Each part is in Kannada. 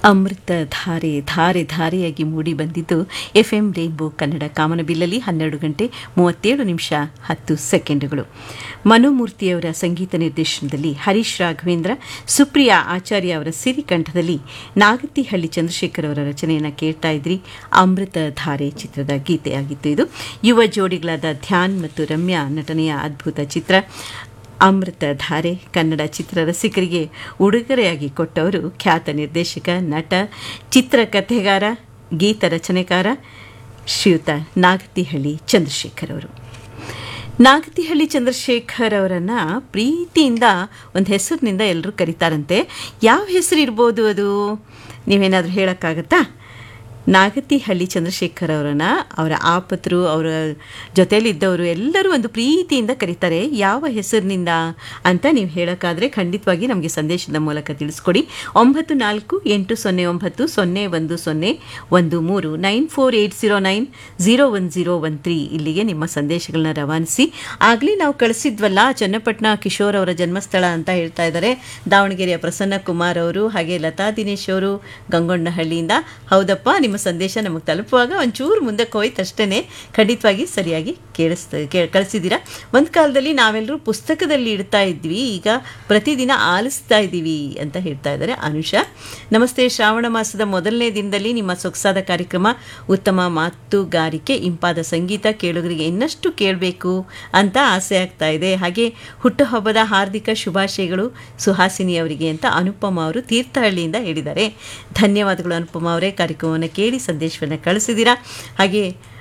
ಅಮೃತ ಧಾರೆ ಧಾರೆ ಧಾರೆಯಾಗಿ ಮೂಡಿ ಬಂದಿದ್ದು ಎಫ್ ಎಂ ರೇನ್ಬೋ ಕನ್ನಡ ಕಾಮನಬಿಲ್ಲಲ್ಲಿ ಹನ್ನೆರಡು ಗಂಟೆ ಮೂವತ್ತೇಳು ನಿಮಿಷ ಹತ್ತು ಸೆಕೆಂಡುಗಳು ಮನೋಮೂರ್ತಿಯವರ ಸಂಗೀತ ನಿರ್ದೇಶನದಲ್ಲಿ ಹರೀಶ್ ರಾಘವೇಂದ್ರ ಸುಪ್ರಿಯಾ ಆಚಾರ್ಯ ಅವರ ಸಿರಿಕಂಠದಲ್ಲಿ ನಾಗತಿಹಳ್ಳಿ ಚಂದ್ರಶೇಖರ್ ಅವರ ರಚನೆಯನ್ನು ಕೇಳ್ತಾ ಇದ್ರಿ ಅಮೃತ ಧಾರೆ ಚಿತ್ರದ ಗೀತೆಯಾಗಿತ್ತು ಇದು ಯುವ ಜೋಡಿಗಳಾದ ಧ್ಯಾನ್ ಮತ್ತು ರಮ್ಯಾ ನಟನೆಯ ಅದ್ಭುತ ಚಿತ್ರ ಅಮೃತ ಧಾರೆ ಕನ್ನಡ ಚಿತ್ರ ರಸಿಕರಿಗೆ ಉಡುಗೊರೆಯಾಗಿ ಕೊಟ್ಟವರು ಖ್ಯಾತ ನಿರ್ದೇಶಕ ನಟ ಚಿತ್ರಕಥೆಗಾರ ಗೀತ ರಚನೆಕಾರ ಶ್ರೀಯುತ ನಾಗತಿಹಳ್ಳಿ ಚಂದ್ರಶೇಖರ್ ಅವರು ನಾಗತಿಹಳ್ಳಿ ಚಂದ್ರಶೇಖರ್ ಅವರನ್ನು ಪ್ರೀತಿಯಿಂದ ಒಂದು ಹೆಸರಿನಿಂದ ಎಲ್ಲರೂ ಕರೀತಾರಂತೆ ಯಾವ ಹೆಸರು ಇರ್ಬೋದು ಅದು ನೀವೇನಾದರೂ ಹೇಳೋಕ್ಕಾಗತ್ತಾ ನಾಗತಿಹಳ್ಳಿ ಚಂದ್ರಶೇಖರ್ ಅವರನ್ನು ಅವರ ಆಪತರು ಅವರ ಜೊತೆಯಲ್ಲಿದ್ದವರು ಎಲ್ಲರೂ ಒಂದು ಪ್ರೀತಿಯಿಂದ ಕರೀತಾರೆ ಯಾವ ಹೆಸರಿನಿಂದ ಅಂತ ನೀವು ಹೇಳೋಕ್ಕಾದರೆ ಖಂಡಿತವಾಗಿ ನಮಗೆ ಸಂದೇಶದ ಮೂಲಕ ತಿಳಿಸ್ಕೊಡಿ ಒಂಬತ್ತು ನಾಲ್ಕು ಎಂಟು ಸೊನ್ನೆ ಒಂಬತ್ತು ಸೊನ್ನೆ ಒಂದು ಸೊನ್ನೆ ಒಂದು ಮೂರು nine four eight zero nine zero one zero one three ಇಲ್ಲಿಗೆ ನಿಮ್ಮ ಸಂದೇಶಗಳನ್ನ ರವಾನಿಸಿ ಆಗಲೇ ನಾವು ಕಳಿಸಿದ್ವಲ್ಲ ಚನ್ನಪಟ್ಟಣ ಕಿಶೋರ್ ಅವರ ಜನ್ಮಸ್ಥಳ ಅಂತ ಹೇಳ್ತಾ ಇದ್ದಾರೆ ದಾವಣಗೆರೆಯ ಪ್ರಸನ್ನ ಕುಮಾರ್ ಅವರು ಹಾಗೆ ಲತಾ ದಿನೇಶ್ ಅವರು ಗಂಗೊಣ್ಣಹಳ್ಳಿಯಿಂದ ಹೌದಪ್ಪ ನಿಮ್ಮ ಸಂದೇಶ ನಮಗೆ ತಲುಪುವಾಗ ಒಂಚೂರು ಮುಂದಕ್ಕೆ ಹೋಯ್ತು ಅಷ್ಟೇ ಖಂಡಿತವಾಗಿ ಸರಿಯಾಗಿ ಕೇಳಿಸ್ತಾ ಕೇ ಕಳಿಸಿದ್ದೀರಾ ಒಂದು ಕಾಲದಲ್ಲಿ ನಾವೆಲ್ಲರೂ ಪುಸ್ತಕದಲ್ಲಿ ಇಡ್ತಾ ಇದ್ವಿ ಈಗ ಪ್ರತಿದಿನ ಆಲಿಸ್ತಾ ಇದ್ದೀವಿ ಅಂತ ಹೇಳ್ತಾ ಇದ್ದಾರೆ ಅನುಷಾ ನಮಸ್ತೆ ಶ್ರಾವಣ ಮಾಸದ ಮೊದಲನೇ ದಿನದಲ್ಲಿ ನಿಮ್ಮ ಸೊಗಸಾದ ಕಾರ್ಯಕ್ರಮ ಉತ್ತಮ ಮಾತುಗಾರಿಕೆ ಇಂಪಾದ ಸಂಗೀತ ಕೇಳುಗರಿಗೆ ಇನ್ನಷ್ಟು ಕೇಳಬೇಕು ಅಂತ ಆಸೆ ಆಗ್ತಾ ಇದೆ ಹಾಗೆ ಹುಟ್ಟುಹಬ್ಬದ ಹಾರ್ದಿಕ ಶುಭಾಶಯಗಳು ಸುಹಾಸಿನಿ ಅವರಿಗೆ ಅಂತ ಅನುಪಮ ಅವರು ತೀರ್ಥಹಳ್ಳಿಯಿಂದ ಹೇಳಿದ್ದಾರೆ ಧನ್ಯವಾದಗಳು ಅನುಪಮ ಅವರೇ ಕಾರ್ಯಕ್ರಮವನ್ನು ಕೇಳಿ ಸಂದೇಶವನ್ನು ಕಳಿಸಿದ್ದೀರಾ ಹಾಗೆ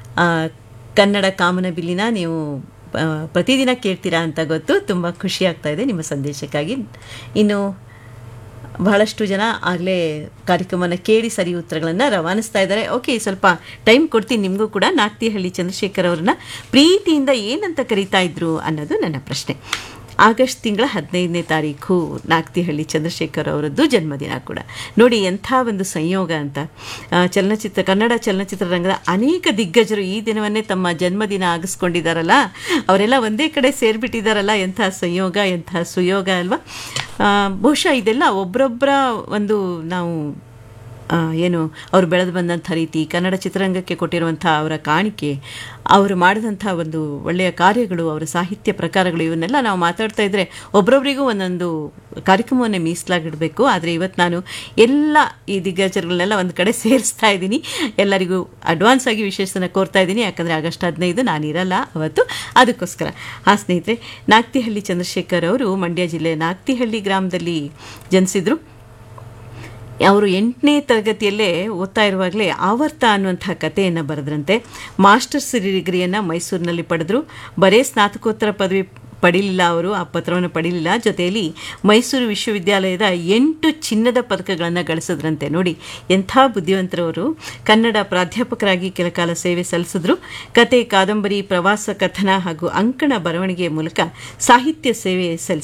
ಕನ್ನಡ ಕಾಮನಬಿಲ್ಲಿನ ನೀವು ಪ್ರತಿದಿನ ಕೇಳ್ತೀರಾ ಅಂತ ಗೊತ್ತು ತುಂಬ ಖುಷಿ ಆಗ್ತಾ ಇದೆ ನಿಮ್ಮ ಸಂದೇಶಕ್ಕಾಗಿ ಇನ್ನು ಬಹಳಷ್ಟು ಜನ ಆಗಲೇ ಕಾರ್ಯಕ್ರಮನ ಕೇಳಿ ಸರಿ ಉತ್ತರಗಳನ್ನು ರವಾನಿಸ್ತಾ ಇದ್ದಾರೆ ಓಕೆ ಸ್ವಲ್ಪ ಟೈಮ್ ಕೊಡ್ತೀನಿ ನಿಮಗೂ ಕೂಡ ನಾಗ್ತಿಹಳ್ಳಿ ಚಂದ್ರಶೇಖರ್ ಅವ್ರನ್ನ ಪ್ರೀತಿಯಿಂದ ಏನಂತ ಕರೀತಾ ಇದ್ರು ಅನ್ನೋದು ನನ್ನ ಪ್ರಶ್ನೆ ಆಗಸ್ಟ್ ತಿಂಗಳ ಹದಿನೈದನೇ ತಾರೀಕು ನಾಗ್ತಿಹಳ್ಳಿ ಚಂದ್ರಶೇಖರ್ ಅವರದ್ದು ಜನ್ಮದಿನ ಕೂಡ ನೋಡಿ ಎಂಥ ಒಂದು ಸಂಯೋಗ ಅಂತ ಚಲನಚಿತ್ರ ಕನ್ನಡ ಚಿತ್ರರಂಗದ ಅನೇಕ ದಿಗ್ಗಜರು ಈ ದಿನವನ್ನೇ ತಮ್ಮ ಜನ್ಮದಿನ ಆಗಿಸ್ಕೊಂಡಿದ್ದಾರಲ್ಲ ಅವರೆಲ್ಲ ಒಂದೇ ಕಡೆ ಸೇರಿಬಿಟ್ಟಿದ್ದಾರಲ್ಲ ಎಂಥ ಸಂಯೋಗ ಎಂಥ ಸುಯೋಗ ಅಲ್ವಾ ಬಹುಶಃ ಇದೆಲ್ಲ ಒಬ್ಬರೊಬ್ಬರ ಒಂದು ನಾವು ಏನು ಅವರು ಬೆಳೆದು ಬಂದಂಥ ರೀತಿ ಕನ್ನಡ ಚಿತ್ರರಂಗಕ್ಕೆ ಕೊಟ್ಟಿರುವಂಥ ಅವರ ಕಾಣಿಕೆ ಅವರು ಮಾಡಿದಂಥ ಒಂದು ಒಳ್ಳೆಯ ಕಾರ್ಯಗಳು ಅವರ ಸಾಹಿತ್ಯ ಪ್ರಕಾರಗಳು ಇವನ್ನೆಲ್ಲ ನಾವು ಮಾತಾಡ್ತಾ ಇದ್ದರೆ ಒಬ್ಬರೊಬ್ಬರಿಗೂ ಒಂದೊಂದು ಕಾರ್ಯಕ್ರಮವನ್ನೇ ಮೀಸಲಾಗಿಡಬೇಕು ಆದರೆ ಇವತ್ತು ನಾನು ಎಲ್ಲ ಈ ದಿಗ್ಗಜರುಗಳನ್ನೆಲ್ಲ ಒಂದು ಕಡೆ ಸೇರಿಸ್ತಾ ಇದ್ದೀನಿ ಎಲ್ಲರಿಗೂ ಅಡ್ವಾನ್ಸ್ ಆಗಿ ವಿಶೇಷನ ಕೋರ್ತಾ ಇದ್ದೀನಿ ಯಾಕಂದರೆ ಆಗಸ್ಟ್ ಹದಿನೈದು ನಾನಿರಲ್ಲ ಅವತ್ತು ಅದಕ್ಕೋಸ್ಕರ ಆ ಸ್ನೇಹಿತರೆ ನಾಗ್ತಿಹಳ್ಳಿ ಚಂದ್ರಶೇಖರ್ ಅವರು ಮಂಡ್ಯ ಜಿಲ್ಲೆ ನಾಗ್ತಿಹಳ್ಳಿ ಗ್ರಾಮದಲ್ಲಿ ಜನಿಸಿದರು ಅವರು ಎಂಟನೇ ತರಗತಿಯಲ್ಲೇ ಓದ್ತಾ ಇರುವಾಗಲೇ ಆವರ್ತ ಅನ್ನುವಂಥ ಕಥೆಯನ್ನು ಬರೆದ್ರಂತೆ ಮಾಸ್ಟರ್ಸ್ ಡಿಗ್ರಿಯನ್ನು ಮೈಸೂರಿನಲ್ಲಿ ಪಡೆದರು ಬರೇ ಸ್ನಾತಕೋತ್ತರ ಪದವಿ ಪಡೀಲಿಲ್ಲ ಅವರು ಆ ಪತ್ರವನ್ನು ಪಡೀಲಿಲ್ಲ ಜೊತೆಯಲ್ಲಿ ಮೈಸೂರು ವಿಶ್ವವಿದ್ಯಾಲಯದ ಎಂಟು ಚಿನ್ನದ ಪದಕಗಳನ್ನು ಗಳಿಸಿದ್ರಂತೆ ನೋಡಿ ಎಂಥ ಬುದ್ಧಿವಂತರವರು ಕನ್ನಡ ಪ್ರಾಧ್ಯಾಪಕರಾಗಿ ಕೆಲಕಾಲ ಸೇವೆ ಸಲ್ಲಿಸಿದ್ರು ಕತೆ ಕಾದಂಬರಿ ಪ್ರವಾಸ ಕಥನ ಹಾಗೂ ಅಂಕಣ ಬರವಣಿಗೆಯ ಮೂಲಕ ಸಾಹಿತ್ಯ ಸೇವೆ ಸಲ್ಲಿಸಿ